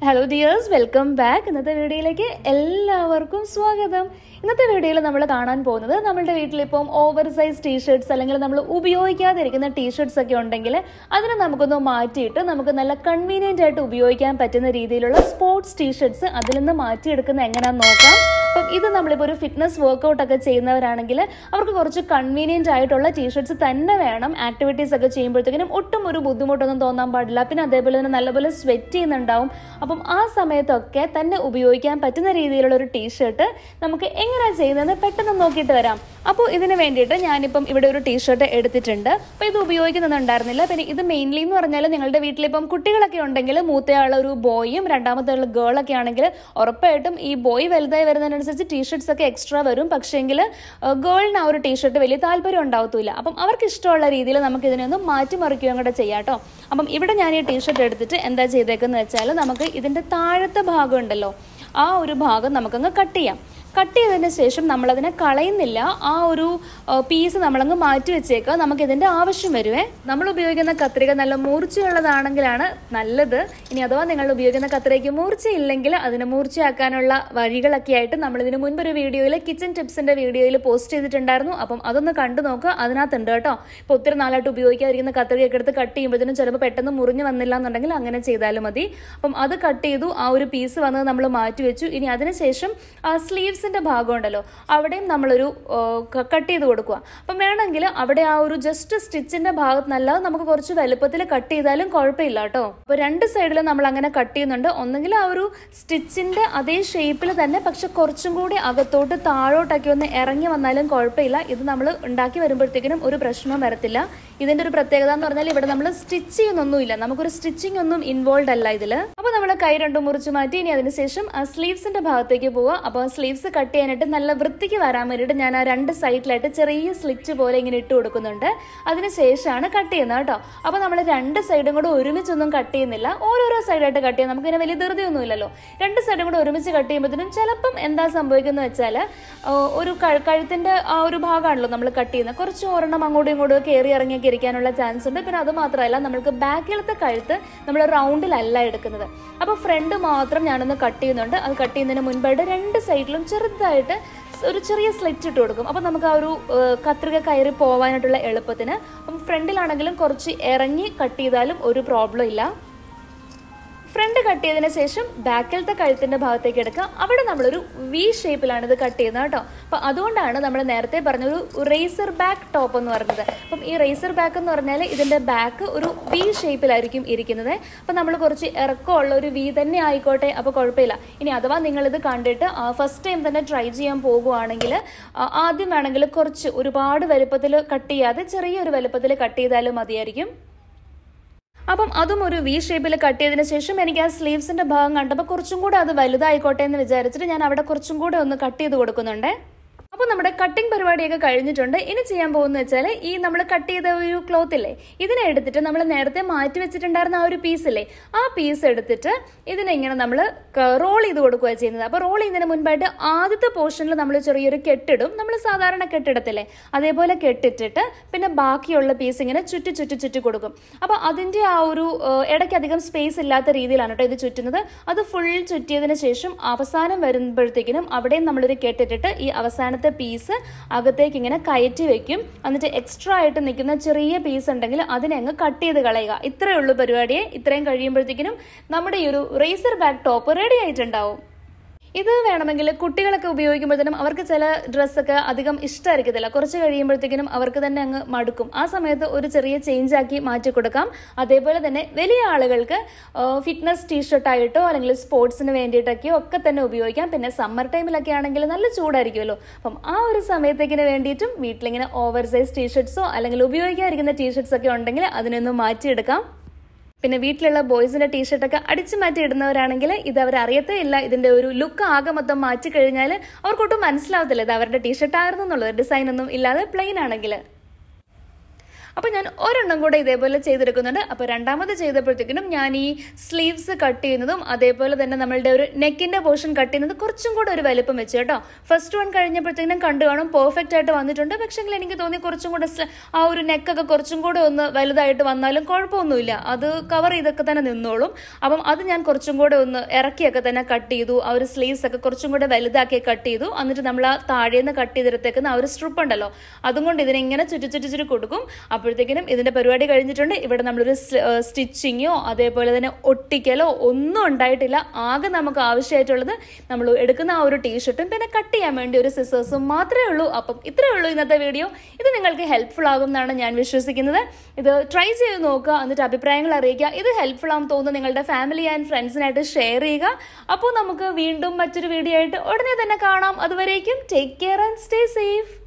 hello dears welcome back ഇന്നത്തെ വീഡിയോയിലേക്ക് എല്ലാവർക്കും സ്വാഗതം ഇന്നത്തെ വീഡിയോയിൽ നമ്മൾ കാണാൻ പോകുന്നത് നമ്മുടെ വീട്ടിലിപ്പം ഓവർ സൈസ് ടീഷർട്സ് അല്ലെങ്കിൽ നമ്മൾ ഉപയോഗിക്കാതിരിക്കുന്ന ടീഷർട്സ് ഒക്കെ ഉണ്ടെങ്കിൽ അതിനെ നമുക്കൊന്ന് മാറ്റിയിട്ട് നമുക്ക് നല്ല കൺവീനിയൻ്റ് ആയിട്ട് ഉപയോഗിക്കാൻ പറ്റുന്ന രീതിയിലുള്ള സ്പോർട്സ് ടീഷർട്സ് അതിൽ നിന്ന് മാറ്റിയെടുക്കുന്ന എങ്ങനെയാണെന്ന് നോക്കാം അപ്പം ഇത് നമ്മളിപ്പോൾ ഒരു ഫിറ്റ്നസ് വർക്കൗട്ട് ഒക്കെ ചെയ്യുന്നവരാണെങ്കിൽ അവർക്ക് കുറച്ച് കൺവീനിയൻ്റ് ആയിട്ടുള്ള ടീഷർട്സ് തന്നെ വേണം ആക്ടിവിറ്റീസ് ഒക്കെ ചെയ്യുമ്പോഴത്തേക്കിനും ഒട്ടും ഒരു ബുദ്ധിമുട്ടൊന്നും തോന്നാൻ പാടില്ല പിന്നെ അതേപോലെ തന്നെ നല്ലപോലെ സ്വെറ്റ് ചെയ്യുന്നുണ്ടാവും അപ്പം ആ സമയത്തൊക്കെ തന്നെ ഉപയോഗിക്കാൻ പറ്റുന്ന രീതിയിലുള്ള ഒരു ടീഷർട്ട് നമുക്ക് എങ്ങനെയാണ് ചെയ്യുന്നതെന്ന് പെട്ടെന്ന് നോക്കിയിട്ട് വരാം അപ്പോൾ ഇതിന് വേണ്ടിയിട്ട് ഞാനിപ്പം ഇവിടെ ഒരു ടീഷർട്ട് എടുത്തിട്ടുണ്ട് അപ്പോൾ ഇത് ഉപയോഗിക്കുന്നുണ്ടായിരുന്നില്ല പിന്നെ ഇത് മെയിൻലി എന്ന് പറഞ്ഞാൽ നിങ്ങളുടെ വീട്ടിലിപ്പം കുട്ടികളൊക്കെ ഉണ്ടെങ്കിൽ മൂത്തയാൾ ഒരു ബോയും രണ്ടാമത്തെ ആൾ ഗേളൊക്കെ ആണെങ്കിൽ ഉറപ്പായിട്ടും ഈ ബോയ് വലുതായി വരുന്നതിനനുസരിച്ച് ടീഷർട്സ് ഒക്കെ എക്സ്ട്രാ വരും പക്ഷേങ്കിൽ ഗേളിന് ആ ഒരു ടീഷർട്ട് വലിയ താല്പര്യം ഉണ്ടാവത്തില്ല അപ്പം അവർക്ക് ഇഷ്ടമുള്ള രീതിയിൽ നമുക്ക് ഇതിനെ ഒന്ന് മാറ്റിമറിക്കുകയും കൂടെ ചെയ്യാം കേട്ടോ അപ്പം ഇവിടെ ഞാൻ ഈ ടീഷർട്ട് എടുത്തിട്ട് എന്താ ചെയ്തേക്കുന്നത് വെച്ചാൽ നമുക്ക് ഇതിൻ്റെ താഴത്തെ ഭാഗം ഉണ്ടല്ലോ ആ ഒരു ഭാഗം നമുക്കങ്ങ് കട്ട് ചെയ്യാം കട്ട് ചെയ്തതിന് ശേഷം നമ്മളതിനെ കളയുന്നില്ല ആ ഒരു പീസ് നമ്മളങ്ങ് മാറ്റി വെച്ചേക്കുക നമുക്ക് ഇതിൻ്റെ ആവശ്യം വരുവേ നമ്മൾ ഉപയോഗിക്കുന്ന കത്രിക നല്ല മൂർച്ചയുള്ളതാണെങ്കിലാണ് നല്ലത് ഇനി അഥവാ നിങ്ങൾ ഉപയോഗിക്കുന്ന കത്രികയ്ക്ക് മൂർച്ചയില്ലെങ്കിൽ അതിനെ മൂർച്ചയാക്കാനുള്ള വഴികളൊക്കെ ആയിട്ട് നമ്മൾ ഇതിന് മുൻപ് ഒരു വീഡിയോയിൽ കിച്ചൺ ടിപ്സിൻ്റെ വീഡിയോയിൽ പോസ്റ്റ് ചെയ്തിട്ടുണ്ടായിരുന്നു അപ്പം അതൊന്ന് കണ്ടു നോക്കുക അതിനകത്തുണ്ട് കേട്ടോ ഇപ്പോൾ ഒത്തിരി നാളായിട്ട് ഉപയോഗിക്കാതിരിക്കുന്ന കത്രികയൊക്കെ എടുത്ത് കട്ട് ചെയ്യുമ്പോഴത്തേനും ചിലപ്പോൾ പെട്ടെന്ന് മുറിഞ്ഞ് വന്നില്ല എന്നുണ്ടെങ്കിൽ അങ്ങനെ ചെയ്താലും മതി അപ്പം അത് കട്ട് ചെയ്തു ആ ഒരു പീസ് വന്നത് നമ്മൾ മാറ്റി വെച്ചു ഇനി അതിനുശേഷം ആ സ്ലീവ്സിന്റെ ഭാഗം ഉണ്ടല്ലോ അവിടെയും നമ്മളൊരു കട്ട് ചെയ്ത് കൊടുക്കുക അപ്പം വേണമെങ്കിൽ അവിടെ ആ ഒരു ജസ്റ്റ് സ്റ്റിച്ചിന്റെ ഭാഗത്തുനിന്നല്ലാതെ നമുക്ക് കുറച്ച് വലുപ്പത്തിൽ കട്ട് ചെയ്താലും കുഴപ്പമില്ല കേട്ടോ അപ്പോൾ രണ്ട് സൈഡിലും നമ്മൾ അങ്ങനെ കട്ട് ചെയ്യുന്നുണ്ട് ഒന്നെങ്കിൽ ആ ഒരു സ്റ്റിച്ചിന്റെ അതേ ഷേപ്പിൽ തന്നെ പക്ഷെ കുറച്ചും കൂടി അകത്തോട്ട് താഴോട്ടൊക്കെ ഒന്ന് ഇറങ്ങി വന്നാലും കുഴപ്പമില്ല ഇത് നമ്മൾ ഉണ്ടാക്കി വരുമ്പോഴത്തേക്കിനും ഒരു പ്രശ്നവും വരത്തില്ല ഇതിന്റെ ഒരു പ്രത്യേകത എന്ന് പറഞ്ഞാൽ ഇവിടെ നമ്മൾ സ്റ്റിച്ച് ചെയ്യുന്നൊന്നുമില്ല നമുക്കൊരു സ്റ്റിച്ചിങ് ഒന്നും ഇൻവോൾവ് അല്ല ഇതിൽ അപ്പോൾ നമ്മൾ കൈ രണ്ടും മുറിച്ച് മാറ്റി ഇനി അതിനുശേഷം ആ സ്ലീവ്സിന്റെ ഭാഗത്തേക്ക് പോവുക അപ്പോൾ സ്ലീവ്സ് കട്ട് ചെയ്യാനായിട്ട് നല്ല വൃത്തിക്ക് വരാൻ വേണ്ടിയിട്ട് ഞാൻ ആ രണ്ട് സൈഡിലായിട്ട് ചെറിയ സ്ലിറ്റ് പോലെ ഇങ്ങനെ ഇട്ട് കൊടുക്കുന്നുണ്ട് അതിനുശേഷമാണ് കട്ട് ചെയ്യുന്നത് കേട്ടോ അപ്പോൾ നമ്മൾ രണ്ട് സൈഡും കൂടെ ഒരുമിച്ചൊന്നും കട്ട് ചെയ്യുന്നില്ല ഓരോരോ സൈഡായിട്ട് കട്ട് ചെയ്യാം നമുക്ക് ഇങ്ങനെ വലിയ ധൃതിയൊന്നും ഇല്ലല്ലോ രണ്ട് സൈഡും കൂടെ ഒരുമിച്ച് കട്ട് ചെയ്യുമ്പോഴത്തേനും ചിലപ്പം എന്താ സംഭവിക്കുന്നത് വെച്ചാൽ ഒരു കഴുത്തിന്റെ ആ ഒരു ഭാഗമാണല്ലോ നമ്മൾ കട്ട് ചെയ്യുന്നത് കുറച്ച് ഒരെണ്ണം അങ്ങോട്ടും ഇങ്ങോട്ടും കയറി ഇറങ്ങിയൊക്കെ ഇരിക്കാനുള്ള ചാൻസ് ഉണ്ട് പിന്നെ അത് മാത്രമല്ല നമ്മൾക്ക് ബാക്കിലത്തെ കഴുത്ത് നമ്മൾ റൗണ്ടിലല്ല എടുക്കുന്നത് അപ്പോൾ ഫ്രണ്ട് മാത്രം ഞാനൊന്ന് കട്ട് ചെയ്യുന്നുണ്ട് അത് കട്ട് ചെയ്യുന്നതിന് മുൻപായിട്ട് രണ്ട് സൈഡിലും ചെറുതായിട്ട് ഒരു ചെറിയ സ്ലിറ്റ് ഇട്ട് കൊടുക്കും അപ്പം നമുക്ക് ആ ഒരു കത്രിക കയറി പോകാനായിട്ടുള്ള എളുപ്പത്തിന് അപ്പം ഫ്രണ്ടിലാണെങ്കിലും കുറച്ച് ഇറങ്ങി കട്ട് ചെയ്താലും ഒരു പ്രോബ്ലം ഇല്ല ഫ്രണ്ട് കട്ട് ചെയ്തതിന് ശേഷം ബാക്കിലത്തെ കഴുത്തിന്റെ ഭാഗത്തേക്ക് എടുക്കുക അവിടെ നമ്മളൊരു വി ഷേപ്പിലാണ് ഇത് കട്ട് ചെയ്യുന്നത് കേട്ടോ അപ്പം അതുകൊണ്ടാണ് നമ്മൾ നേരത്തെ പറഞ്ഞ ഒരു റേസർ ബാക്ക് ടോപ്പ് എന്ന് പറയുന്നത് അപ്പം ഈ റേസർ ബാക്ക് എന്ന് പറഞ്ഞാൽ ഇതിന്റെ ബാക്ക് ഒരു വി ഷേപ്പിലായിരിക്കും ഇരിക്കുന്നത് അപ്പം നമ്മൾ കുറച്ച് ഇറക്കമുള്ള ഒരു വി തന്നെ ആയിക്കോട്ടെ അപ്പോൾ കുഴപ്പമില്ല ഇനി അഥവാ നിങ്ങളിത് കണ്ടിട്ട് ഫസ്റ്റ് ടൈം തന്നെ ട്രൈ ചെയ്യാൻ പോകുവാണെങ്കിൽ ആദ്യം വേണമെങ്കിൽ കുറച്ച് ഒരുപാട് വലുപ്പത്തിൽ കട്ട് ചെയ്യാതെ ചെറിയൊരു വലുപ്പത്തിൽ കട്ട് ചെയ്താലും മതിയായിരിക്കും അപ്പം അതും ഒരു വി ഷേപ്പിൽ കട്ട് ചെയ്തതിന് ശേഷം എനിക്ക് ആ സ്ലീവ്സിന്റെ ഭാഗം കണ്ടപ്പോൾ കുറച്ചും കൂടെ അത് വലുതായിക്കോട്ടെ എന്ന് വിചാരിച്ചിട്ട് ഞാൻ അവിടെ കുറച്ചും കൂടെ ഒന്ന് കട്ട് ചെയ്ത് കൊടുക്കുന്നുണ്ട് അപ്പോൾ നമ്മുടെ കട്ടിംഗ് പരിപാടിയൊക്കെ കഴിഞ്ഞിട്ടുണ്ട് ഇനി ചെയ്യാൻ പോകുന്നത് വെച്ചാൽ ഈ നമ്മൾ കട്ട് ചെയ്ത ഒരു ക്ലോത്ത് ഇല്ലേ ഇതിനെ എടുത്തിട്ട് നമ്മൾ നേരത്തെ മാറ്റി വെച്ചിട്ടുണ്ടായിരുന്ന ആ ഒരു പീസ് ഇല്ലേ ആ പീസ് എടുത്തിട്ട് ഇതിനെ ഇങ്ങനെ നമ്മൾ റോൾ ചെയ്ത് കൊടുക്കുക ചെയ്യുന്നത് അപ്പോൾ റോൾ ചെയ്യുന്നതിന് മുൻപായിട്ട് ആദ്യത്തെ പോർഷനിൽ നമ്മൾ ചെറിയൊരു കെട്ടിടും നമ്മൾ സാധാരണ കെട്ടിടത്തില്ലേ അതേപോലെ കെട്ടിട്ടിട്ട് പിന്നെ ബാക്കിയുള്ള പീസ് ഇങ്ങനെ ചുറ്റി ചുറ്റി ചുറ്റി കൊടുക്കും അപ്പോൾ അതിൻ്റെ ആ ഒരു ഇടയ്ക്ക് അധികം സ്പേസ് ഇല്ലാത്ത രീതിയിലാണ് കേട്ടോ ഇത് ചുറ്റുന്നത് അത് ഫുൾ ചുറ്റിയതിന് ശേഷം അവസാനം വരുമ്പോഴത്തേക്കിനും അവിടെയും നമ്മളൊരു കെട്ടിട്ടിട്ട് ഈ അവസാനത്തെ പീസ് അകത്തേക്ക് ഇങ്ങനെ കയറ്റി വെക്കും എന്നിട്ട് എക്സ്ട്രാ ആയിട്ട് നിൽക്കുന്ന ചെറിയ പീസ് ഉണ്ടെങ്കിൽ അതിനെ അങ്ങ് കട്ട് ചെയ്ത് കളയുക ഇത്രയേ ഉള്ളൂ പരിപാടിയെ ഇത്രയും കഴിയുമ്പോഴത്തേക്കിനും നമ്മുടെ ഈ ഒരു റേസർ ബാക്ക് ടോപ്പ് റെഡി ആയിട്ടുണ്ടാവും ഇത് വേണമെങ്കിൽ കുട്ടികളൊക്കെ ഉപയോഗിക്കുമ്പോഴത്തേനും അവർക്ക് ചില ഡ്രസ്സൊക്കെ അധികം ഇഷ്ടമായിരിക്കത്തില്ല കുറച്ച് കഴിയുമ്പോഴത്തേക്കിനും അവർക്ക് തന്നെ അങ്ങ് മടുക്കും ആ സമയത്ത് ഒരു ചെറിയ ചേഞ്ച് ആക്കി മാറ്റി കൊടുക്കാം അതേപോലെ തന്നെ വലിയ ആളുകൾക്ക് ഫിറ്റ്നസ് ടീഷർട്ടായിട്ടോ അല്ലെങ്കിൽ സ്പോർട്സിന് വേണ്ടിയിട്ടൊക്കെയോ ഒക്കെ തന്നെ ഉപയോഗിക്കാം പിന്നെ സമ്മർ ടൈമിലൊക്കെ ആണെങ്കിൽ നല്ല ചൂടായിരിക്കുമല്ലോ അപ്പം ആ ഒരു സമയത്തേക്കിന് വേണ്ടിയിട്ടും വീട്ടിലിങ്ങനെ ഓവർ സൈസ് ടീഷർട്ട്സോ അല്ലെങ്കിൽ ഉപയോഗിക്കാതിരിക്കുന്ന ടീഷർട്ട്സ് ഒക്കെ ഉണ്ടെങ്കിൽ അതിനൊന്ന് മാറ്റിയെടുക്കാം പിന്നെ വീട്ടിലുള്ള ബോയ്സിന്റെ ടീഷർട്ടൊക്കെ അടിച്ചു മാറ്റി ഇടുന്നവരാണെങ്കിൽ ഇത് അവർ അറിയത്തേ ഇല്ല ഇതിന്റെ ഒരു ലുക്ക് ആകെ മൊത്തം മാറ്റി കഴിഞ്ഞാൽ അവർക്കൊട്ടും മനസ്സിലാവത്തില്ല ഇത് അവരുടെ ടീഷർട്ട് ആയിരുന്നു എന്നുള്ളത് ഡിസൈൻ ഒന്നും ഇല്ലാതെ പ്ലെയിൻ ആണെങ്കിൽ അപ്പോൾ ഞാൻ ഒരെണ്ണം കൂടെ ഇതേപോലെ ചെയ്തെടുക്കുന്നുണ്ട് അപ്പോൾ രണ്ടാമത് ചെയ്തപ്പോഴത്തേക്കിനും ഞാൻ ഈ സ്ലീവ്സ് കട്ട് ചെയ്യുന്നതും അതേപോലെ തന്നെ നമ്മളുടെ ഒരു നെക്കിൻ്റെ പോർഷൻ കട്ട് ചെയ്യുന്നത് കുറച്ചും കൂടെ ഒരു വലിപ്പം വെച്ച് കേട്ടോ ഫസ്റ്റ് വൺ കഴിഞ്ഞപ്പോഴത്തേക്കിനും കണ്ടു കാണും പെർഫെക്റ്റ് ആയിട്ട് വന്നിട്ടുണ്ട് പക്ഷേങ്കിൽ എനിക്ക് തോന്നി കുറച്ചും കൂടെ സ്ല- ആ ഒരു നെക്കൊക്കെ കുറച്ചും കൂടെ ഒന്ന് വലുതായിട്ട് വന്നാലും കുഴപ്പമൊന്നുമില്ല അത് കവർ ചെയ്തൊക്കെ തന്നെ നിന്നോളും അപ്പം അത് ഞാൻ കുറച്ചും കൂടെ ഒന്ന് ഇറക്കിയൊക്കെ തന്നെ കട്ട് ചെയ്തു ആ ഒരു സ്ലീവ്സ് ഒക്കെ കുറച്ചും കൂടെ വലുതാക്കി കട്ട് ചെയ്തു എന്നിട്ട് നമ്മൾ ആ താഴേന്ന് കട്ട് ചെയ്തെടുത്തേക്കുന്ന ആ ഒരു സ്ട്രിപ്പ് ഉണ്ടല്ലോ അതും കൊണ്ട് ഇതിനെ ഇങ്ങനെ ചുറ്റി ചുറ്റി ചുറ്റി കൊടുക്കും അപ്പോഴത്തേക്കിനും ഇതിന്റെ പരിപാടി കഴിഞ്ഞിട്ടുണ്ട് ഇവിടെ നമ്മളൊരു സ്റ്റിച്ചിങ്ങോ അതേപോലെ തന്നെ ഒട്ടിക്കലോ ഒന്നും ഉണ്ടായിട്ടില്ല ആകെ നമുക്ക് ആവശ്യമായിട്ടുള്ളത് നമ്മൾ എടുക്കുന്ന ആ ഒരു ടീഷർട്ടും പിന്നെ കട്ട് ചെയ്യാൻ വേണ്ടി ഒരു സിസേഴ്സും മാത്രമേ ഉള്ളൂ അപ്പം ഇത്രയേ ഉള്ളൂ ഇന്നത്തെ വീഡിയോ ഇത് നിങ്ങൾക്ക് ഹെൽപ്ഫുൾ ആകും എന്നാണ് ഞാൻ വിശ്വസിക്കുന്നത് ഇത് ട്രൈ ചെയ്ത് നോക്കുക എന്നിട്ട് അഭിപ്രായങ്ങൾ അറിയിക്കുക ഇത് ഹെൽപ്ഫുൾ ആകും തോന്നുന്നു നിങ്ങളുടെ ഫാമിലി ആൻഡ് ഫ്രണ്ട്സിനായിട്ട് ഷെയർ ചെയ്യുക അപ്പോൾ നമുക്ക് വീണ്ടും മറ്റൊരു വീഡിയോ ആയിട്ട് ഉടനെ തന്നെ കാണാം അതുവരേക്കും take care and stay safe